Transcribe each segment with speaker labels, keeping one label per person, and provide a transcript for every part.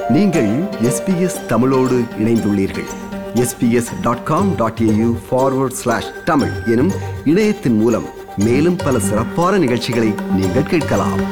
Speaker 1: நீங்கள் எஸ்பிஎஸ் தமிழோடு இணைந்துள்ளீர்கள் SBS dot com dot AU forward slash Tamil எனும் இணையத்தின் மூலம் மேலும் பல சிறப்பான நிகழ்ச்சிகளை நீங்கள் கேட்கலாம்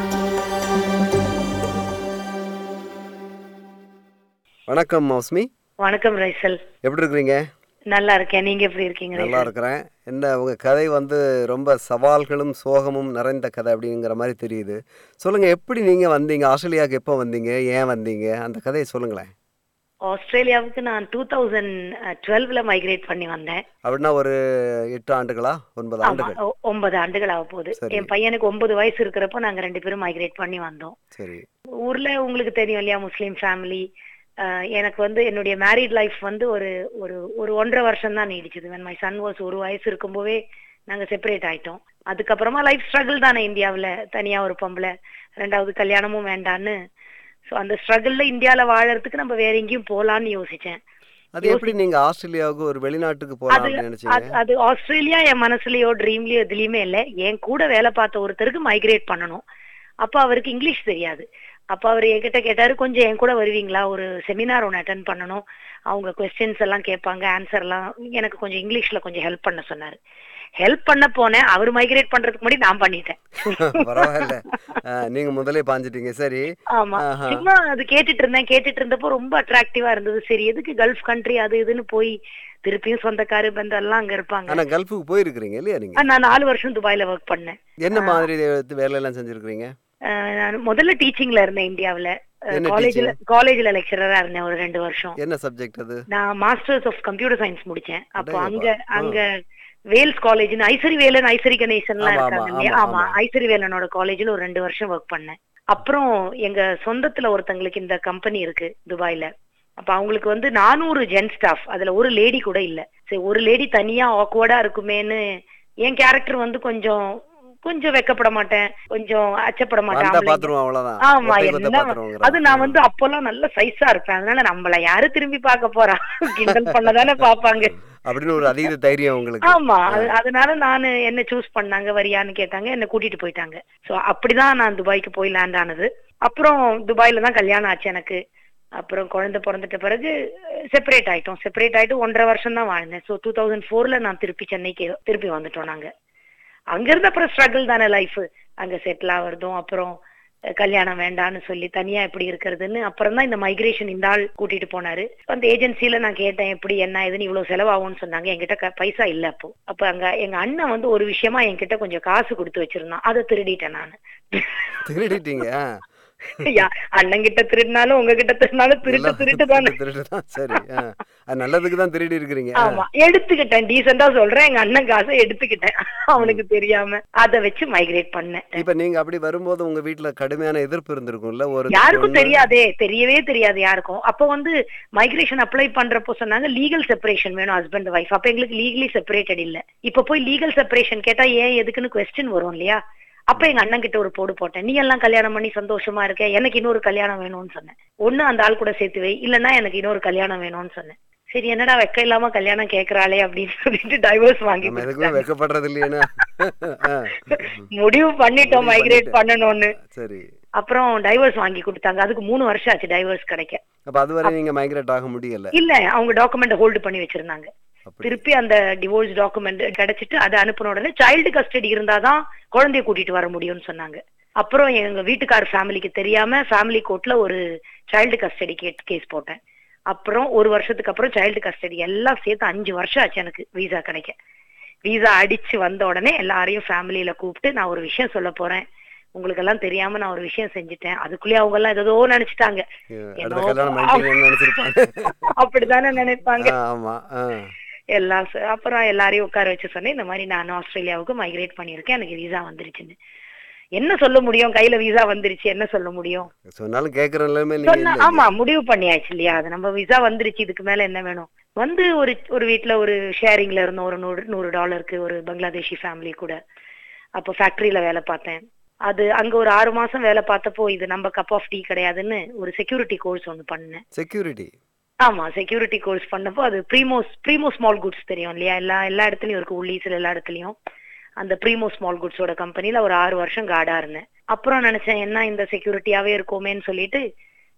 Speaker 1: வணக்கம் மௌஸ்மி
Speaker 2: வணக்கம் ரைசல்
Speaker 1: எப்படி இருக்கிறீங்க
Speaker 2: நல்லா இருக்கேன் நீங்க எப்படி இருக்கீங்க
Speaker 1: நல்லா இருக்கிறேன் என்ன உங்க கதை வந்து ரொம்ப சவால்களும் சோகமும் நிறைந்த கதை அப்படிங்கிற மாதிரி தெரியுது சொல்லுங்க எப்படி நீங்க வந்தீங்க ஆஸ்திரேலியாவுக்கு எப்போ வந்தீங்க ஏன் வந்தீங்க அந்த கதையை சொல்லுங்களேன்
Speaker 2: ஆஸ்திரேலியாவுக்கு நான் டூ தௌசண்ட் டுவெல்வ்ல மைக்ரேட் பண்ணி வந்தேன்
Speaker 1: அப்படின்னா ஒரு எட்டு ஆண்டுகளா ஒன்பது
Speaker 2: ஆமா
Speaker 1: ஆண்டுகள்
Speaker 2: ஒ- ஒன்பது ஆண்டுகள் ஆக போகுது
Speaker 1: சரி.
Speaker 2: என் பையனுக்கு ஒன்பது வயசு இருக்கிறப்போ நாங்க ரெண்டு பேரும் மைக்ரேட் பண்ணி வந்தோம்
Speaker 1: சரி
Speaker 2: ஊர்ல உங்களுக்கு தெரியும் இல்லையா முஸ்லீம் ஃபேமிலி எனக்கு வந்து என்னுடைய மேரிட் லைஃப் வந்து ஒரு ஒரு ஒரு ஒன்றரை வருஷம் தான் நீடிச்சது when மை சன் வாஸ் ஒரு வயசு இருக்கும்போதே நாங்க செப்பரேட் ஆயிட்டோம் அதுக்கப்புறமா லைஃப் ஸ்ட்ரகிள் தானே இந்தியாவுல தனியா ஒரு பொம்பளை ரெண்டாவது கல்யாணமும் வேண்டான்னு சோ அந்த ஸ்ட்ரகிள்ல இந்தியால வாழறதுக்கு நம்ம வேற எங்கேயும் போலான்னு யோசிச்சேன்
Speaker 1: அது எப்படி நீங்க ஆஸ்திரேலியாவுக்கு ஒரு வெளிநாட்டுக்கு போலாம்
Speaker 2: அது
Speaker 1: அப்படின்னு நினைச்சீங்க
Speaker 2: அது- அது ஆஸ்திரேலியா என் மனசுலயோ ட்ரீம்லயோ எதுலயுமே இல்ல என் கூட வேலை பார்த்த ஒருத்தருக்கு மைக்ரேட் பண்ணணும் அப்ப அவருக்கு இங்கிலீஷ் தெரியாது அப்ப அவர் என்கிட்ட கேட்டாரு கொஞ்சம் என் கூட வருவீங்களா ஒரு செமினார் ஒன்று அட்டன் பண்ணணும் அவங்க கொஸ்டின்ஸ் எல்லாம் கேட்பாங்க ஆன்சர் எல்லாம் எனக்கு கொஞ்சம் இங்கிலீஷ்ல கொஞ்சம் ஹெல்ப் பண்ண சொன்னாரு ஹெல்ப் பண்ண போனேன் அவர் மைக்ரேட் பண்றதுக்கு முன்னாடி நான் பண்ணிட்டேன்
Speaker 1: பரவாயில்ல அஹ், நீங்க முதலே பாஞ்சிட்டீங்க சரி
Speaker 2: ஆமா
Speaker 1: ஆஹா.
Speaker 2: சும்மா அது கேட்டுட்டு இருந்தேன் கேட்டுட்டு இருந்தப்போ ரொம்ப அட்ராக்டிவா இருந்தது சரி எதுக்கு கல்ஃப் கண்ட்ரி அது இதுன்னு போய் திருப்பியும் சொந்தக்காரு பந்தம் எல்லாம் அங்க இருப்பாங்க
Speaker 1: ஆனா கல்ஃபுக்கு போயிருக்கிறீங்க இல்லையா நீங்க
Speaker 2: ஆ, நான் நாலு வருஷம் துபாயில ஒர்க் பண்ணேன்
Speaker 1: என்ன மாதிரி வேலை எல்லாம் செஞ்சிருக்கிறீங்க
Speaker 2: அஹ் நான் முதல்ல டீச்சிங்ல இருந்தேன் இந்தியாவுல
Speaker 1: என்ன
Speaker 2: காலேஜ்ல காலேஜ்ல லெக்சரரா இருந்தேன் ஒரு ரெண்டு வருஷம்
Speaker 1: என்ன சப்ஜெக்ட் அது
Speaker 2: நான் மாஸ்டர்ஸ் ஆஃப் கம்ப்யூட்டர் சயின்ஸ் முடிச்சேன் அப்போ
Speaker 1: அடேங்கப்பா.
Speaker 2: அங்க அங்க வேல்ஸ் காலேஜ்னு ஐசரி வேலன் ஐசரி கணேசன்லாம்
Speaker 1: ஆமா,
Speaker 2: இருக்காங்க
Speaker 1: ஆமா,
Speaker 2: இல்லையா
Speaker 1: ஆமா,
Speaker 2: ஆமா ஐசரி வேலனோட காலேஜ்ல ஒரு ரெண்டு வருஷம் ஒர்க் பண்ணேன் அப்புறம் எங்க சொந்தத்துல ஒருத்தங்களுக்கு இந்த கம்பெனி இருக்கு துபாய்ல அப்ப அவங்களுக்கு வந்து நானூறு ஜென் ஸ்டாஃப் அதுல ஒரு லேடி கூட இல்ல சரி ஒரு லேடி தனியா ஆக்வர்டா இருக்குமேன்னு என் கேரக்டர் வந்து கொஞ்சம் கொஞ்சம் வெக்கப்பட மாட்டேன் கொஞ்சம் அச்சப்பட மாட்டேன்
Speaker 1: வந்தா
Speaker 2: ஆம்பளைங்க.
Speaker 1: பாத்துருவோம் அவ்வளவுதான்
Speaker 2: ஆமா
Speaker 1: ஒத்தை கொத்த
Speaker 2: என்ன
Speaker 1: பாத்துருவோங்கிற
Speaker 2: அது நான் வந்து அப்பெல்லாம் நல்ல சைஸா இருப்பேன் அதனால நம்மள யாரு திரும்பி பார்க்க போறா கிண்டல் பண்ணதானே பாப்பாங்க
Speaker 1: அப்படின்னு ஒரு அதீத தைரியம் உங்களுக்கு
Speaker 2: ஆமா அது- அதனால நானு என்ன சூஸ் பண்ணாங்க வரியான்னு கேட்டாங்க என்ன கூட்டிட்டு போயிட்டாங்க சோ அப்படிதான் நான் துபாய்க்கு போய் லேண்ட் ஆனது அப்புறம் துபாயில தான் கல்யாணம் ஆச்சு எனக்கு அப்புறம் குழந்தை பிறந்துட்ட பிறகு செப்பரேட் ஆயிட்டோம் செப்பரேட் ஆயிட்டு ஒன்றரை வருஷம் தான் வாழ்ந்தேன் ஸோ டூ தௌசண்ட் ஃபோர்ல நான் திருப்பி சென்னைக்கு திருப்பி வந்துட்டோம் நாங்க அங்க இருந்து அப்புறம் ஸ்ட்ரகிள் தானே லைஃப் அங்க செட்டில் ஆகுறதும் அப்புறம் அஹ், கல்யாணம் வேண்டான்னு சொல்லி தனியா எப்படி இருக்கிறதுன்னு அப்புறம் தான் இந்த மைக்ரேஷன் இந்த ஆள் கூட்டிட்டு போனாரு அந்த ஏஜென்சில நான் கேட்டேன் எப்படி என்ன ஏதுன்னு இவ்வளவு செலவாகும்னு சொன்னாங்க என்கிட்ட க- பைசா இல்ல அப்போ அப்ப அங்க எங்க அண்ணன் வந்து ஒரு விஷயமா என்கிட்ட கொஞ்சம் காசு கொடுத்து வச்சிருந்தான் அதை திருடிட்டேன் நானு
Speaker 1: திருடிட்டீங்க ஆ.
Speaker 2: யா, அண்ணன் கிட்ட திருடினாலும் உங்ககிட்ட திருடினாலும் திருட்டு
Speaker 1: எல்லாம்
Speaker 2: திருட்டு தானே
Speaker 1: திருட்டு தான் சரி ஆ. அது நல்லதுக்கு தான் திருடி இருக்கிறீங்க ஆ.
Speaker 2: ஆமா எடுத்துக்கிட்டேன் டீசெண்டா சொல்றேன் எங்க அண்ணன் காசை எடுத்துக்கிட்டேன் அவனுக்கு தெரியாம அத வச்சு மைக்ரேட் பண்ணேன்
Speaker 1: இப்ப நீங்க அப்படி வரும்போது உங்க வீட்டுல கடுமையான எதிர்ப்பு இருந்திருக்கும்ல ஒரு
Speaker 2: யாருக்கும்
Speaker 1: பொண்ணு-
Speaker 2: தெரியாதே தெரியவே தெரியாது யாருக்கும் அப்ப வந்து மைக்ரேஷன் அப்ளை பண்றப்போ சொன்னாங்க லீகல் செப்பரேஷன் வேணும் ஹஸ்பண்ட் ஒய்ஃப் அப்ப எங்களுக்கு லீகலி செப்பரேட்டட் இல்ல இப்ப போய் லீகல் செப்பரேஷன் கேட்டா ஏன் எதுக்குன்னு கொஸ்டின் வரும் இல்லையா அப்ப எங்க அண்ணன் கிட்ட ஒரு போடு போட்டேன் நீ எல்லாம் கல்யாணம் பண்ணி சந்தோஷமா இருக்க எனக்கு இன்னொரு கல்யாணம் வேணும்னு சொன்னேன் ஒண்ணு அந்த ஆள் கூட சேர்த்து வை இல்லன்னா எனக்கு இன்னொரு கல்யாணம் வேணும்னு சொன்னேன் சரி என்னடா வெக்க இல்லாம கல்யாணம் கேக்குறாளே அப்படின்னு சொல்லிட்டு டைவர்ஸ் வாங்கி
Speaker 1: நம்ம எதுக்குமே வெக்கப்படுறது இல்லையேனா ஆ.
Speaker 2: முடிவு பண்ணிட்டோம்
Speaker 1: முடிவு
Speaker 2: மைக்ரேட்
Speaker 1: பண்ணிட்டேன்.
Speaker 2: பண்ணணும்னு
Speaker 1: சரி
Speaker 2: அப்புறம் டைவர்ஸ் வாங்கி கொடுத்தாங்க அதுக்கு மூணு வருஷம் ஆச்சு டைவர்ஸ் கிடைக்க
Speaker 1: அப்ப அதுவரை நீங்க மைக்ரேட் ஆக முடியல
Speaker 2: இல்ல அவங்க டாக்குமெண்ட் ஹோல்டு பண்ணி வச்சிருந்தாங்க
Speaker 1: அப்படி
Speaker 2: திருப்பி அந்த டிவோர்ஸ் டாக்குமெண்ட் கிடைச்சிட்டு அதை அனுப்பின உடனே சைல்டு கஸ்டடி இருந்தாதான் குழந்தைய கூட்டிட்டு வர முடியும்னு சொன்னாங்க அப்புறம் எங்க வீட்டுக்கார ஃபேமிலிக்கு தெரியாம ஃபேமிலி கோர்ட்ல ஒரு சைல்டு கஸ்டடி கேஸ் போட்டேன் அப்புறம் ஒரு வருஷத்துக்கு அப்புறம் சைல்டு கஸ்டடி எல்லாம் சேர்த்து அஞ்சு வருஷம் ஆச்சு எனக்கு வீசா கிடைக்க வீசா அடிச்சு வந்த உடனே எல்லாரையும் ஃபேமிலியில கூப்பிட்டு நான் ஒரு விஷயம் சொல்ல போறேன் உங்களுக்கு எல்லாம் தெரியாம நான் ஒரு விஷயம் செஞ்சுட்டேன் அதுக்குள்ளேயே அவங்க எல்லாம் ஏதோ நினைச்சிட்டாங்க
Speaker 1: அடுத்த
Speaker 2: என்னோ-
Speaker 1: கல்யாணம் பண்ணிட்டீங்கன்னு நினைச்சிருப்பாங்க
Speaker 2: அப்படித்தானே நினைப்பாங்க
Speaker 1: ஆ, ஆமா ஆ.
Speaker 2: எல்லாம் ச- அப்புறம் எல்லாரையும் உட்கார வச்சு சொன்னேன் இந்த மாதிரி நான் ஆஸ்திரேலியாவுக்கு மைக்ரேட் பண்ணியிருக்கேன் எனக்கு வீசா வந்துருச்சுன்னு என்ன சொல்ல முடியும் கையில வீசா வந்துருச்சு என்ன சொல்ல முடியும்
Speaker 1: சொன்னாலும் கேக்குற நிலைமை நீங்க
Speaker 2: சொன்ன
Speaker 1: இல்ல
Speaker 2: ஆமா முடிவு பண்ணியாச்சு இல்லையா அது நம்ம விசா வந்துருச்சு இதுக்கு மேல என்ன வேணும் வந்து ஒரு ஒரு வீட்ல ஒரு ஷேரிங்ல இருந்தோம் ஒரு நூறு நூறு டாலருக்கு ஒரு பங்களாதேஷி ஃபேமிலி கூட அப்போ ஃபேக்டரியில வேலை பார்த்தேன் அது அங்க ஒரு ஆறு மாசம் வேலை பார்த்தப்போ இது நம்ம கப் ஆஃப் டீ கிடையாதுன்னு ஒரு செக்யூரிட்டி கோர்ஸ் ஒன்னு பண்ணேன்
Speaker 1: செக்யூரிட்டி
Speaker 2: ஆமா செக்யூரிட்டி கோர்ஸ் பண்ணப்போ அது ப்ரீமோஸ் ப்ரீமோ ஸ்மால் குட்ஸ் தெரியும் இல்லையா எல்லா எல்லா இடத்துலயும் இருக்கு உள்ளீஸ்ல எல்லா இடத்துலயும் அந்த ப்ரீமோ ஸ்மால் குட்ஸோட கம்பெனில ஒரு ஆறு வருஷம் கார்டா இருந்தேன் அப்புறம் நினைச்சேன் என்ன இந்த செக்யூரிட்டியாவே இருக்கோமேன்னு சொல்லிட்டு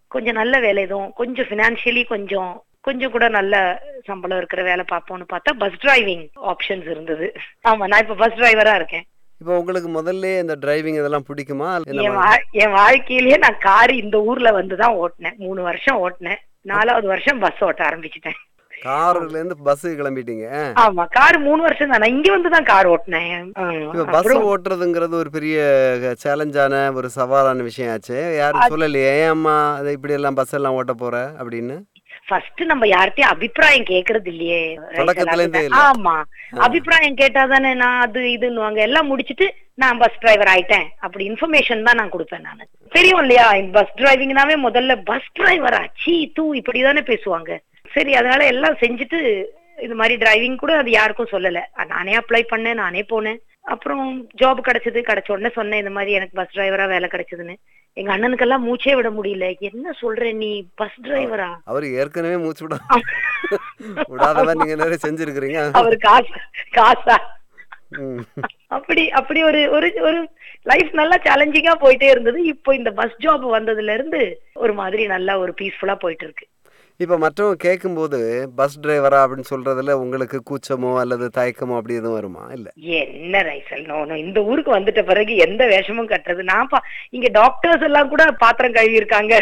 Speaker 2: கொஞ்சம் நல்ல வேலை எதுவும் கொஞ்சம் பினான்சியலி கொஞ்சம் கொஞ்சம் கூட நல்ல சம்பளம் இருக்கிற வேலை பார்ப்போம்னு பார்த்தா பஸ் டிரைவிங் ஆப்ஷன்ஸ் இருந்தது ஆமா நான் இப்ப பஸ் டிரைவரா இருக்கேன்
Speaker 3: இப்போ உங்களுக்கு முதல்ல இந்த டிரைவிங் இதெல்லாம் பிடிக்குமா என்ன
Speaker 2: என் வா- என் வாழ்க்கையிலேயே நான் கார் இந்த ஊர்ல வந்து தான் ஓட்டினேன் மூணு வருஷம் ஓட்டினேன் நாலாவது வருஷம் பஸ் ஓட்ட ஆரம்பிச்சிட்டேன்
Speaker 3: கார்ல இருந்து பஸ் கிளம்பிட்டீங்க
Speaker 2: ஆமா கார் மூணு வருஷம் தான் நான் இங்க வந்து தான் கார் ஓட்டினேன்
Speaker 3: இப்போ பஸ் ஓட்டுறதுங்கிறது ஒரு பெரிய சேலஞ்சான ஒரு சவாலான விஷயம் ஆச்சு யாரும் சொல்லலையே ஏன் அம்மா அதை இப்படி எல்லாம் பஸ் எல்லாம் ஓட்ட போற அப்படின்னு
Speaker 2: ஃபர்ஸ்ட் நம்ம யார்கிட்டயும் அபிப்பிராயம் கேக்குறது இல்லையே
Speaker 3: தொடக்கத்துல இருந்தே இல்ல.
Speaker 2: ஆமா அபிப்பிராயம் கேட்டாதானே நான் அது இதுன்னுவாங்க எல்லாம் முடிச்சிட்டு நான் பஸ் டிரைவர் ஆயிட்டேன் அப்படி இன்ஃபர்மேஷன் தான் நான் கொடுப்பேன் நானு தெரியும் இல்லையா பஸ் டிரைவிங்னாவே முதல்ல பஸ் டிரைவரா சீ தூ இப்படிதானே பேசுவாங்க சரி அதனால எல்லாம் செஞ்சுட்டு இது மாதிரி டிரைவிங் கூட அது யாருக்கும் சொல்லல நானே அப்ளை பண்ணேன் நானே போனேன் அப்புறம் ஜாப் கிடைச்சது கிடைச்ச உடனே சொன்னேன் இந்த மாதிரி எனக்கு பஸ் டிரைவரா வேலை கிடைச்சதுன்னு எங்க அண்ணனுக்கெல்லாம் மூச்சே விட முடியல என்ன சொல்ற நீ பஸ் டிரைவரா
Speaker 3: அவர் ஏற்கனவே மூச்சு விட விடாதவன் நீங்க நிறைய செஞ்சிருக்கிறீங்க
Speaker 2: அவர் காசு காசா
Speaker 3: ம்.
Speaker 2: அப்படி அப்படி ஒரு ஒரு ஒரு லைஃப் நல்லா சேலஞ்சிங்கா போயிட்டே இருந்தது இப்போ இந்த பஸ் ஜாப் வந்ததுல இருந்து ஒரு மாதிரி நல்லா ஒரு பீஸ்ஃபுல்லா போயிட்டு இருக்கு
Speaker 3: இப்ப மற்றவங்க கேட்கும்போது பஸ் டிரைவரா அப்படின்னு சொல்றதுல உங்களுக்கு கூச்சமோ அல்லது தயக்கமோ அப்படி எதுவும் வருமா இல்ல
Speaker 2: என்ன ரைசல் நோ நோ இந்த ஊருக்கு வந்துட்ட பிறகு எந்த வேஷமும் கட்டுறது நான் பா இங்க டாக்டர்ஸ் எல்லாம் கூட பாத்திரம் கழுவி இருக்காங்க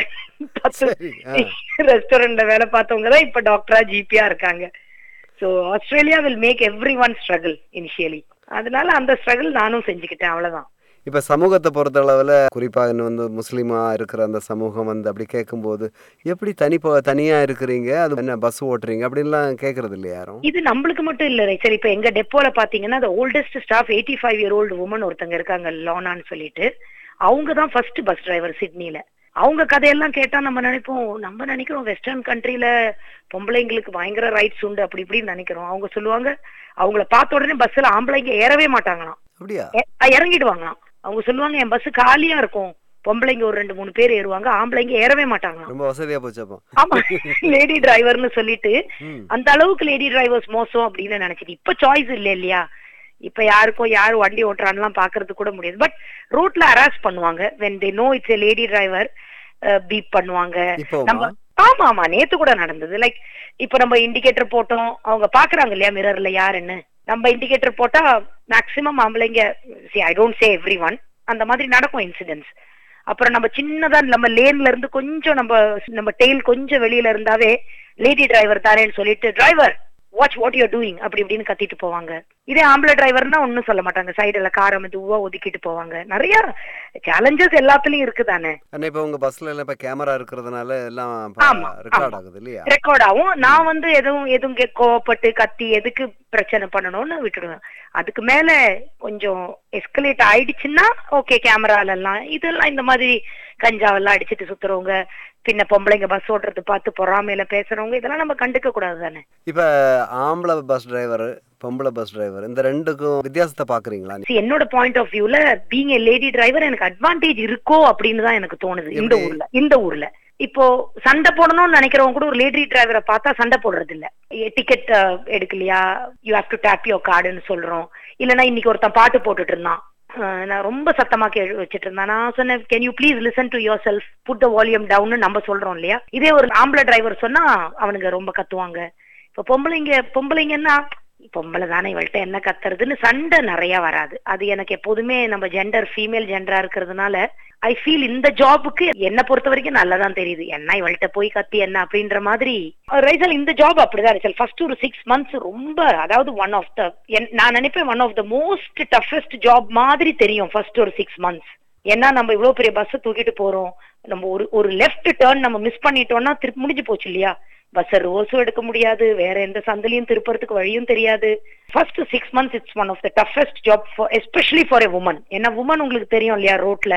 Speaker 3: சரி, ஆ.
Speaker 2: ரெஸ்டாரண்ட்ல வேலை பார்த்தவங்க தான் இப்ப டாக்டரா ஜிபியா இருக்காங்க so Australia will make everyone struggle initially அதனால அந்த ஸ்ட்ரகிள் நானும் செஞ்சுக்கிட்டேன் அவ்வளவுதான்
Speaker 3: இப்ப சமூகத்தை பொறுத்தளவுல குறிப்பாக இன்னும் வந்து முஸ்லீமா இருக்கிற அந்த சமூகம் வந்து அப்படி கேட்கும்போது எப்படி தனி தனியா இருக்கிறீங்க அது என்ன பஸ் ஓட்டுறீங்க அப்படின்லாம் கேட்கறது இல்லையா யாரும்
Speaker 2: இது நம்மளுக்கு மட்டும் இல்ல சரி இப்ப எங்க டெப்போல பாத்தீங்கன்னா the oldest staff eighty five year old woman ஒருத்தங்க இருக்காங்க லோனான்னு சொல்லிட்டு அவங்க தான் ஃபர்ஸ்ட் பஸ் டிரைவர் சிட்னில அவங்க கதையெல்லாம் கேட்டா நம்ம நினைப்போம் நம்ம நினைக்கிறோம் வெஸ்டர்ன் கண்ட்ரில பொம்பளைங்களுக்கு பயங்கர ரைட்ஸ் உண்டு அப்படி இப்படின்னு நினைக்கிறோம் அவங்க சொல்லுவாங்க அவங்கள பார்த்த உடனே பஸ்ல ஆம்பளைங்க ஏறவே மாட்டாங்களாம்
Speaker 3: அப்படியா
Speaker 2: எ- அஹ் இறங்கிடுவாங்களாம் அவங்க சொல்லுவாங்க என் பஸ் காலியா இருக்கும் பொம்பளைங்க ஒரு ரெண்டு மூணு பேர் ஏறுவாங்க ஆம்பளைங்க ஏறவே மாட்டாங்களாம்
Speaker 3: ரொம்ப வசதியா போச்சு அப்போ
Speaker 2: ஆமா லேடி டிரைவர்னு சொல்லிட்டு
Speaker 3: ம்.
Speaker 2: அந்த அளவுக்கு லேடி டிரைவர்ஸ் மோசம் அப்படின்னு நினைச்சிட்டு இப்ப சாய்ஸ் இல்ல இல்லையா இப்ப யாருக்கும் யார் வண்டி ஓட்டுறான்லாம் பாக்குறது கூட முடியாது பட் ரோட்ல ஹராஸ் பண்ணுவாங்க when they know it's a lady driver beep பண்ணுவாங்க
Speaker 3: இப்போவா?
Speaker 2: நம்ம ஆமா ஆமா நேத்து கூட நடந்தது லைக் இப்ப நம்ம இண்டிகேட்டர் போட்டோம் அவங்க பாக்குறாங்க இல்லையா மிரர்ல யாருன்னு நம்ம இண்டிகேட்டர் போட்டா மேக்சிமம் ஆம்பளைங்க I don't say everyone அந்த மாதிரி நடக்கும் இன்சிடென்ட்ஸ் அப்புறம் நம்ம சின்னதா நம்ம லேன்ல இருந்து கொஞ்சம் நம்ம நம்ம டெய்ல் கொஞ்சம் வெளியில இருந்தாவே லேடி டிரைவர் தானேன்னு சொல்லிட்டு driver watch what your doing அப்படி இப்படின்னு கத்திட்டு போவாங்க இதே ஆம்பளை டிரைவர்னா ஒன்னும் சொல்ல மாட்டாங்க சைடுல காரை மெதுவா ஒதுக்கிட்டு போவாங்க நிறைய சேலஞ்சஸ் எல்லாத்துலயும் இருக்குதானே
Speaker 3: அண்ணா இப்ப உங்க பஸ்ல எல்லாம் இப்ப கேமரா இருக்கிறதுனால எல்லாம்
Speaker 2: ஆமா,
Speaker 3: ரெக்கார்ட்
Speaker 2: ஆமா.
Speaker 3: ஆகுது இல்லையா
Speaker 2: ரெக்கார்ட் ஆகும் நான் வந்து எதுவும் எதுவும் கே- கோவப்பட்டு கத்தி எதுக்கு பிரச்சனை பண்ணணும்னு விட்டுடுவேன் அதுக்கு மேல கொஞ்சம் எஸ்கலேட் ஆயிடுச்சுன்னா ஓகே கேமரால எல்லாம் இதெல்லாம் இந்த மாதிரி கஞ்சாவெல்லாம் அடிச்சிட்டு சுத்துறவங்க பின்ன பொம்பளைங்க பஸ் ஓட்டுறது பார்த்து பொறாமையில பேசுறவங்க இதெல்லாம் நம்ம கண்டுக்க கூடாது தானே
Speaker 3: இப்ப ஆம்பளை பஸ் டிரைவர் பொம்பளை பஸ் டிரைவர் இந்த ரெண்டுக்கும் வித்தியாசத்தை பாக்குறீங்களா
Speaker 2: See, என்னோட பாயிண்ட் ஆஃப் வியூல பீங் ஏ லேடி டிரைவர் எனக்கு அட்வான்டேஜ் இருக்கோ அப்படின்னு தான் எனக்கு தோணுது இந்த
Speaker 3: எப்படி?
Speaker 2: ஊர்ல இந்த ஊர்ல இப்போ சண்டை போடணும்னு நினைக்கிறவங்க கூட ஒரு லேடி டிரைவரை பார்த்தா சண்டை போடுறது இல்ல டிக்கெட் எடுக்கலையா you have to tap your கார்டுன்னு சொல்றோம் இல்லனா இன்னைக்கு ஒருத்தன் பாட்டு போட்டுட்டு இருந்தான் அஹ் நான் ரொம்ப சத்தமா கே வச்சுட்டு இருந்தேன் நான் சொன்னேன் can you please listen to yourself put the volume down நம்ம சொல்றோம் இல்லையா இதே ஒரு ஆம்பளை டிரைவர் சொன்னா அவனுங்க ரொம்ப கத்துவாங்க இப்ப பொம்பளைங்க பொம்பளைங்கன்னா பொம்பளை தானே இவள்கிட்ட என்ன கத்துறதுன்னு சண்டை நிறைய வராது அது எனக்கு எப்போதுமே நம்ம ஜெண்டர் ஃபீமேல் ஜெண்டரா இருக்கிறதுனால ஐ ஃபீல் இந்த ஜாபுக்கு என்ன பொறுத்த வரைக்கும் நல்லதான் தெரியுது என்ன இவள்கிட்ட போய் கத்தி என்ன அப்படின்ற மாதிரி ரைசல் இந்த ஜாப் அப்படிதான் ரைசல் ஃபர்ஸ்ட் ஒரு சிக்ஸ் மந்த்ஸ் ரொம்ப அதாவது ஒன் ஆஃப் த நான் நினைப்பேன் one of the most toughest job மாதிரி தெரியும் ஃபர்ஸ்ட் ஒரு சிக்ஸ் மந்த்ஸ் ஏன்னா நம்ம இவ்வளவு பெரிய பஸ் தூக்கிட்டு போறோம் நம்ம ஒரு ஒரு லெஃப்ட் டேர்ன் நம்ம மிஸ் பண்ணிட்டோம்னா திருப்பி முடிஞ்சு போச்சு இல்லையா பஸ் ரிவர்ஸும் எடுக்க முடியாது வேற எந்த சந்திலையும் திருப்பறதுக்கு வழியும் தெரியாது first six months it's one of the toughest job especially for a woman ஏன்னா உமன் உங்களுக்கு தெரியும் இல்லையா ரோட்ல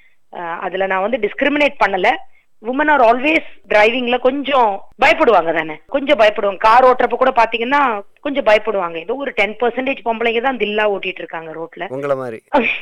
Speaker 2: அதுல நான் வந்து டிஸ்கிரிமினேட் பண்ணல உமன் ஆர் ஆல்வேஸ் டிரைவிங்ல கொஞ்சம் பயப்படுவாங்க தானே கொஞ்சம் பயப்படுவாங்க கார் ஓட்டுறப்ப கூட பாத்தீங்கன்னா கொஞ்சம் பயப்படுவாங்க ஏதோ ஒரு டென் பர்சன்டேஜ் பொம்பளைங்க தான் தில்லா ஓட்டிட்டு இருக்காங்க ரோட்ல
Speaker 3: உங்களை மாதிரி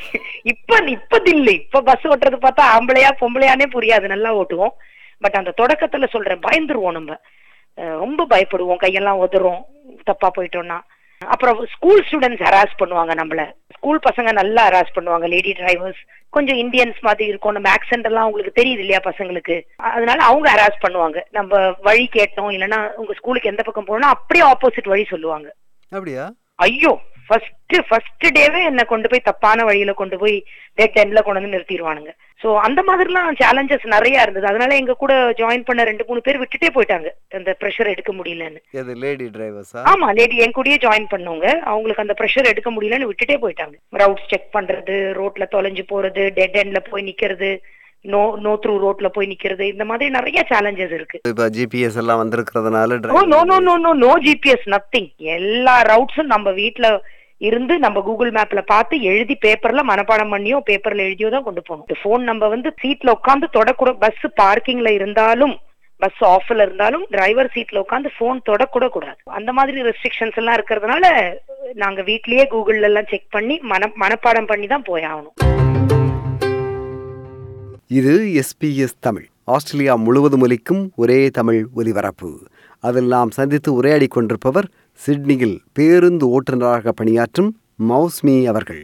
Speaker 2: இப்ப இப்ப தில்லு இப்ப பஸ் ஓட்டுறது பார்த்தா ஆம்பளையா பொம்பளையானே புரியாது நல்லா ஓட்டுவோம் பட் அந்த தொடக்கத்துல சொல்றேன் பயந்துருவோம் நம்ம அஹ் ரொம்ப பயப்படுவோம் கையெல்லாம் உதறும் தப்பா போயிட்டோம்னா அப்புறம் ஸ்கூல் ஸ்டூடெண்ட்ஸ் ஹராஸ் பண்ணுவாங்க நம்மள ஸ்கூல் பசங்க நல்லா ஹராஸ் பண்ணுவாங்க லேடி டிரைவர்ஸ் கொஞ்சம் இந்தியன்ஸ் மாதிரி இருக்கும் நம்ம ஆக்சென்ட் எல்லாம் உங்களுக்கு தெரியுது இல்லையா பசங்களுக்கு அதனால அவங்க ஹராஸ் பண்ணுவாங்க நம்ம வழி கேட்டோம் இல்லைன்னா உங்க ஸ்கூலுக்கு எந்த பக்கம் போகணும்னா அப்படியே ஆப்போசிட் வழி சொல்லுவாங்க
Speaker 3: அப்படியா
Speaker 2: ஐயோ ஃபர்ஸ்ட் ஃபர்ஸ்ட் டேவே என்ன கொண்டு போய் தப்பான வழியில கொண்டு போய் டெட் எண்ட்ல கொண்டு வந்து நிறுத்திடுவானுங்க சோ அந்த மாதிரிலாம் சேலஞ்சஸ் நிறைய இருந்தது அதனால எங்க கூட ஜாயின் பண்ண ரெண்டு மூணு பேர் விட்டுட்டே போயிட்டாங்க அந்த ப்ரெஷர் எடுக்க முடியலன்னு
Speaker 3: எது லேடி டிரைவர்ஸா
Speaker 2: ஆமா லேடி என் கூடயே ஜாயின் பண்ணவங்க அவங்களுக்கு அந்த ப்ரெஷர் எடுக்க முடியலன்னு விட்டுட்டே போயிட்டாங்க ரவுட்ஸ் செக் பண்றது ரோட்ல தொலைஞ்சு போறது டெட் எண்ட்ல போய் நிக்கிறது நோ நோ த்ரூ ரோட்ல போய் நிக்கிறது இந்த மாதிரி நிறைய சேலஞ்சஸ் இருக்கு
Speaker 3: இப்போ ஜிபிஎஸ் எல்லாம் வந்திருக்கிறதுனால
Speaker 2: oh
Speaker 3: driver-
Speaker 2: no no no no no GPS nothing எல்லா ரவுட்ஸும் நம்ம வீட்ல இருந்து நம்ம கூகுள் மேப்ல பார்த்து எழுதி பேப்பர்ல மனப்பாடம் பண்ணியோ பேப்பர்ல எழுதியோ தான் கொண்டு போகணும் ஃபோன் நம்ம வந்து சீட்ல உட்காந்து தொடக்கூட பஸ் பார்க்கிங்ல இருந்தாலும் பஸ் ஆஃப்ல இருந்தாலும் டிரைவர் சீட்ல உட்காந்து போன் தொடக்கூட கூடாது அந்த மாதிரி ரெஸ்ட்ரிக்ஷன்ஸ் எல்லாம் இருக்கிறதுனால நாங்க வீட்லயே கூகுள்ல எல்லாம் செக் பண்ணி மன மனப்பாடம் பண்ணி தான் போய் ஆகணும்
Speaker 3: இது எஸ்பிஎஸ் தமிழ் ஆஸ்திரேலியா முழுவதும் ஒலிக்கும் ஒரே தமிழ் ஒலிபரப்பு அதில் நாம் சந்தித்து உரையாடி கொண்டிருப்பவர் சிட்னியில் பேருந்து ஓட்டுநராக பணியாற்றும் மௌஸ்மி அவர்கள்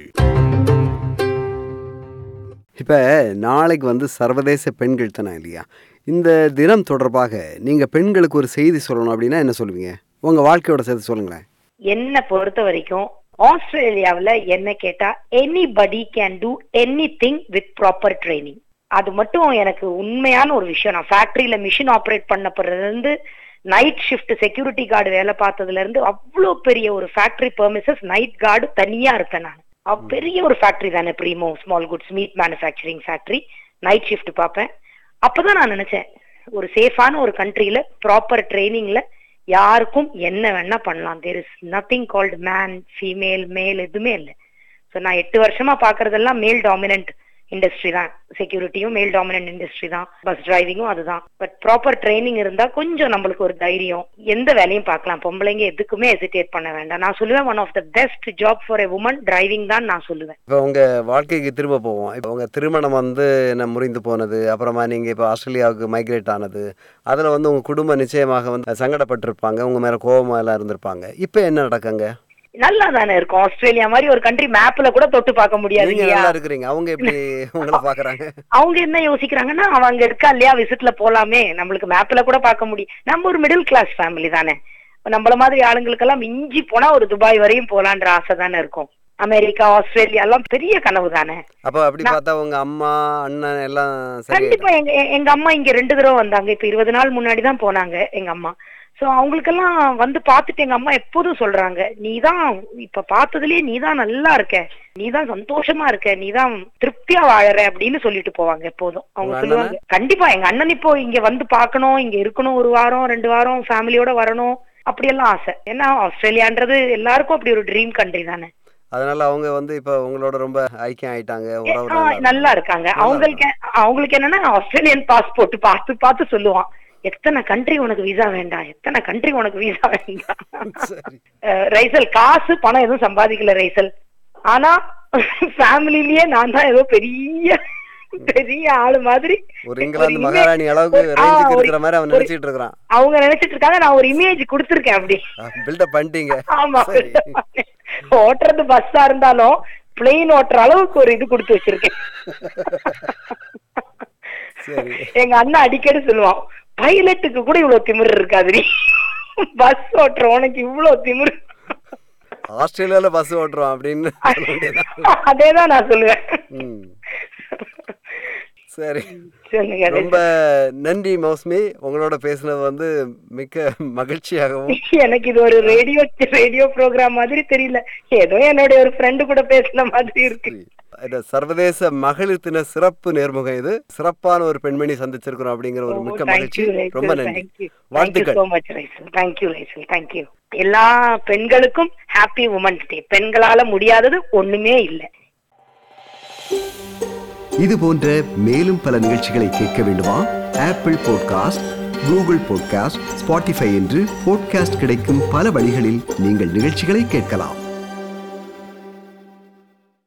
Speaker 3: இப்போ நாளைக்கு வந்து சர்வதேச பெண்கள் தினம் இல்லையா இந்த தினம் தொடர்பாக நீங்கள் பெண்களுக்கு ஒரு செய்தி சொல்லணும் அப்படின்னா என்ன சொல்லுவீங்க உங்கள் வாழ்க்கையோட சேர்த்து சொல்லுங்களேன்
Speaker 2: என்ன பொறுத்த வரைக்கும் ஆஸ்திரேலியாவுல என்ன கேட்டா anybody can do anything with proper training அது மட்டும் எனக்கு உண்மையான ஒரு விஷயம் நான் ஃபேக்டரியில மிஷின் ஆப்ரேட் பண்ணப்படுறதுல இருந்து நைட் ஷிஃப்ட் செக்யூரிட்டி கார்டு வேலை பார்த்ததுல இருந்து அவ்வளோ பெரிய ஒரு ஃபேக்டரி பெர்மிசஸ் நைட் கார்டு தனியா இருப்பேன் நான் அவ் பெரிய ஒரு ஃபேக்டரி தானே Primo small goods meat manufacturing factory night shift பார்ப்பேன் அப்பதான் நான் நினைச்சேன் ஒரு சேஃபான ஒரு கண்ட்ரியில ப்ராப்பர் ட்ரைனிங்ல யாருக்கும் என்ன வேணா பண்ணலாம் there is nothing called man female male எதுவுமே இல்லை ஸோ நான் எட்டு வருஷமா பாக்குறதெல்லாம் மேல் டாமினன்ட் இண்டஸ்ட்ரி தான் செக்யூரிட்டியும் மேல் டாமினன்ட் இண்டஸ்ட்ரி தான் பஸ் டிரைவிங்கும் அதுதான் பட் ப்ராப்பர் ட்ரைனிங் இருந்தா கொஞ்சம் நம்மளுக்கு ஒரு தைரியம் எந்த வேலையும் பார்க்கலாம் பொம்பளைங்க எதுக்குமே ஹெசிடேட் பண்ண வேண்டாம் நான் சொல்லுவேன் one of the best job for a woman driving தான் நான் சொல்லுவேன்
Speaker 3: இப்போ உங்கள் வாழ்க்கைக்கு திரும்ப போவோம் இப்போ உங்கள் திருமணம் வந்து என்ன முறிந்து போனது அப்புறமா நீங்கள் இப்போ ஆஸ்திரேலியாவுக்கு மைக்ரேட் ஆனது அதில் வந்து உங்கள் குடும்பம் நிச்சயமாக வந்து சங்கடப்பட்டிருப்பாங்க உங்கள் மேலே கோபமாக எல்லாம் இருந்திருப்பாங்க இப்போ என்ன நடக்குங்க
Speaker 2: நல்லா தானே இருக்கும் ஆஸ்திரேலியா மாதிரி ஒரு கண்ட்ரி மேப்ல கூட தொட்டு பார்க்க முடியாது
Speaker 3: நீங்க
Speaker 2: இல்லையா
Speaker 3: நல்லா இருக்கிறீங்க அவங்க எப்படி உங்களை பாக்குறாங்க
Speaker 2: அவங்க என்ன யோசிக்கிறாங்கன்னா அவங்க இருக்கா இல்லையா விசிட்ல போலாமே நம்மளுக்கு மேப்ல கூட பார்க்க முடியும் நம்ம ஒரு மிடில் கிளாஸ் ஃபேமிலி தானே நம்மள மாதிரி ஆளுங்களுக்கெல்லாம் மிஞ்சி போனா ஒரு துபாய் வரையும் போலான்ற ஆசை தானே இருக்கும் அமெரிக்கா ஆஸ்திரேலியா எல்லாம் பெரிய கனவு தானே
Speaker 3: அப்ப அப்படி பார்த்தா உங்க அம்மா அண்ணன் எல்லாம் சரி
Speaker 2: கண்டிப்பா எங்க எ- எங்க அம்மா இங்க ரெண்டு தடவை வந்தாங்க இப்ப இருபது நாள் முன்னாடி தான் போனாங்க எங்க அம்மா சோ அவங்களுக்கெல்லாம் வந்து பார்த்துட்டு எங்க அம்மா எப்போதும் சொல்றாங்க நீதான் இப்ப பார்த்ததுலயே நீதான் நல்லா இருக்க நீதான் சந்தோஷமா இருக்க நீதான் திருப்தியா வாழற அப்படின்னு சொல்லிட்டு போவாங்க எப்போதும் அவங்க
Speaker 3: உங்க
Speaker 2: சொல்லுவாங்க கண்டிப்பா எங்க அண்ணன் இப்போ இங்க வந்து பார்க்கணும் இங்க இருக்கணும் ஒரு வாரம் ரெண்டு வாரம் ஃபேமிலியோட வரணும் அப்படியெல்லாம் ஆசை ஏன்னா ஆஸ்திரேலியான்றது எல்லாருக்கும் அப்படி ஒரு ட்ரீம் கண்ட்ரி தானே
Speaker 3: அதனால அவங்க வந்து இப்ப உங்களோட ரொம்ப ஐக்கியம் ஆயிட்டாங்க உறவு
Speaker 2: ஆ,
Speaker 3: நல்லா
Speaker 2: நல்லா இருக்காங்க அவங்களுக்கு அவங்களுக்கு என்னன்னா ஆஸ்திரேலியன் பாஸ்போர்ட் பார்த்து பார்த்து சொல்லுவான் எத்தனை கண்ட்ரி உனக்கு விசா வேண்டாம் எத்தனை கண்ட்ரி உனக்கு விசா வேண்டாம்
Speaker 3: சரி
Speaker 2: அஹ், ரைசல் காசு பணம் எதுவும் சம்பாதிக்கல ரைசல் ஆனா ஃபேமிலிலயே நான் தான் ஏதோ பெரிய பெரிய ஆளு மாதிரி
Speaker 3: ஒரு இங்கிலாந்து
Speaker 2: image-
Speaker 3: மகாராணி அளவுக்கு
Speaker 2: ஒரு- ஆ,
Speaker 3: ரேஞ்சுக்கு
Speaker 2: ஒரு-
Speaker 3: இருக்கிற மாதிரி அவன்
Speaker 2: ஒரு-
Speaker 3: நினைச்சிட்டு இருக்கிறான்
Speaker 2: அவங்க நினைச்சிட்டு இருக்காங்க நான் ஒரு இமேஜ் கொடுத்துருக்கேன் அப்படி
Speaker 3: பில்டப் பண்ணிட்டீங்க
Speaker 2: ஆமா
Speaker 3: சரி
Speaker 2: ஓட்டுறது பஸ்ஸா இருந்தாலும் பிளெயின் ஓட்டுற அளவுக்கு ஒரு இது கொடுத்து வச்சிருக்கேன்
Speaker 3: சரி
Speaker 2: எங்க அண்ணா அடிக்கடி சொல்லுவான் பைலட்டுக்கு கூட இவ்வளவு திமிரு இருக்காதுடி பஸ் ஓட்டுற உனக்கு இவ்வளவு திமிரு
Speaker 3: ஆஸ்திரேலியால பஸ் ஓட்டுறோம் அப்படின்னு சொல்ல வேண்டியதுதான்.
Speaker 2: அதேதான் நான் சொல்லுவேன்
Speaker 3: ம். சரி
Speaker 2: சொல்லுங்க
Speaker 3: ரொம்ப நன்றி மௌஸ்மி உங்களோட பேசுனது வந்து மிக்க மகிழ்ச்சியாகவும்
Speaker 2: எனக்கு இது ஒரு ரேடியோ ரேடியோ ப்ரோக்ராம் மாதிரி தெரியல ஏதோ என்னுடைய ஒரு ஃப்ரெண்டு கூட பேசுன மாதிரி இருக்கு
Speaker 3: இந்த சர்வதேச மகளிர் தின சிறப்பு நேர்முகம் இது சிறப்பான ஒரு பெண்மணி சந்திச்சிருக்கிறோம் அப்படிங்கிற ஒரு மிக்க மகிழ்ச்சி ரொம்ப நன்றி வாழ்த்துக்கள்
Speaker 2: so much Raisal thank you Raisal thank you எல்லா பெண்களுக்கும் ஹாப்பி உமன்ஸ் டே பெண்களால முடியாதது ஒண்ணுமே இல்லை
Speaker 1: இது போன்ற மேலும் பல நிகழ்ச்சிகளை கேட்க வேண்டுமா Apple podcast Google podcast Spotify என்று பாட்காஸ்ட் கிடைக்கும் பல வழிகளில் நீங்கள் நிகழ்ச்சிகளை கேட்கலாம்